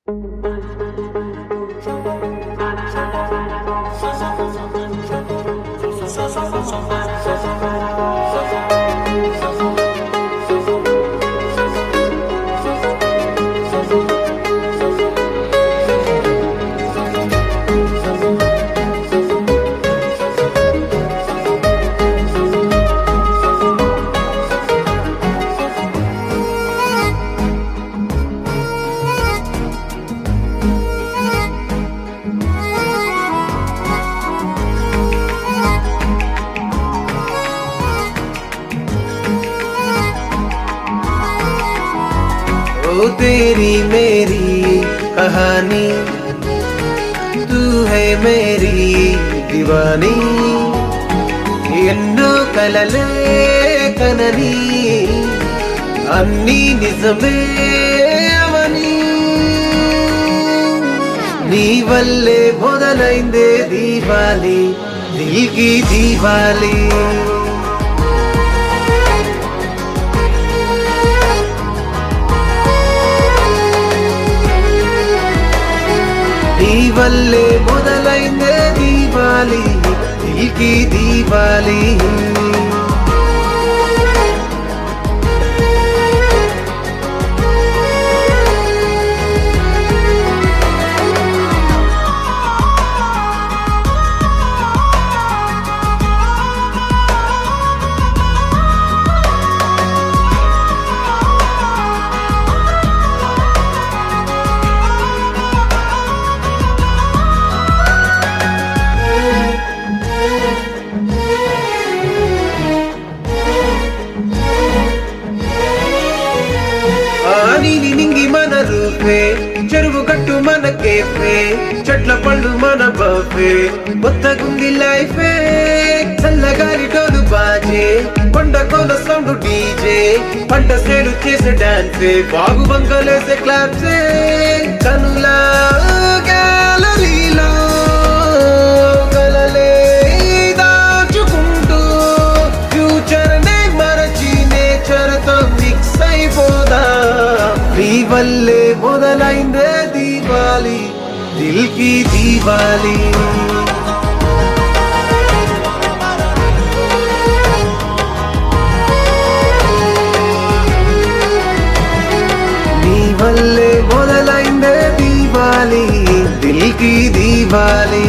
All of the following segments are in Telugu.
ओ तेरी मेरी कहानी तू है मेरी दीवानी ఎన్నో కలలే కనని అన్నీ నిజమే అవని నీ వల్లే మొదలైందే దీవాలి దిల్కి దీవాలి నీ వల్లే మొదలైందే దీవాలి దిల్కి దీవాలి ఆనిని నింగి మన రూపే చెరువు గట్టు మన కేఫే చెట్ల పళ్ళు మన బఫే కొత్తగుంది లైఫే చల్లగాలి టోలు బాజే కొండ కోల సౌండ్ డీజే పంట సేలు చేసే డాన్సే బాగు బంకలేసే క్లాప్సే కనులా గ్యాలరీలో కలలే దాచుకుంటూ ఫ్యూచర్ నే మరచి నేచర్ తో మిక్స్ అయిపోదా నీ వల్లే మొదలైందే దీవాలి దిల్ కి దీవాలి నీ వల్లే మొదలైందే దీవాలి దిల్ కి దీవాలి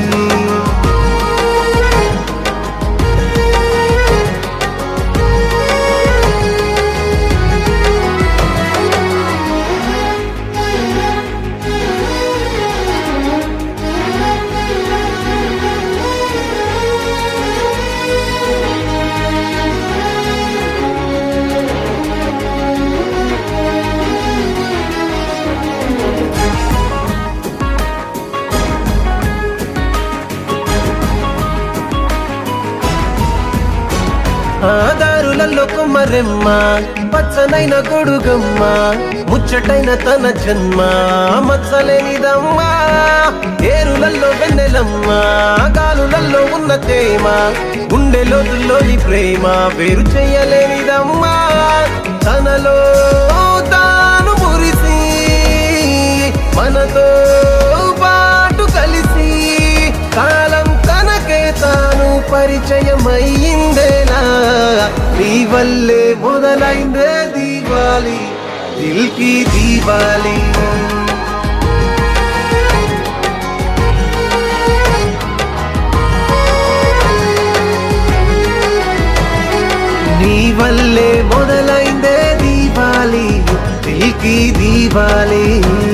ఆ దారులలో కొమ్మరెమ్మ పచ్చనైన గొడుగమ్మ ముచ్చటైన తన జన్మ మచ్చలేనిదమ్మా ఏరులలో వెన్నెలమ్మ గాలులలో ఉన్న తేమ గుండె లోతుల్లోని ప్రేమ వేరు చెయ్యలేనిదమ్మా తనలో తాను మురిసి మనతో పాటు కలిసి కాలం తనకే తాను పరిచయమయ్యిందేలా నీ వల్లే మొదలైందే దీవాలి దిల్కి దీవాలి నీ వల్లే మొదలైందే దీవాలి దిల్కి దీవాలి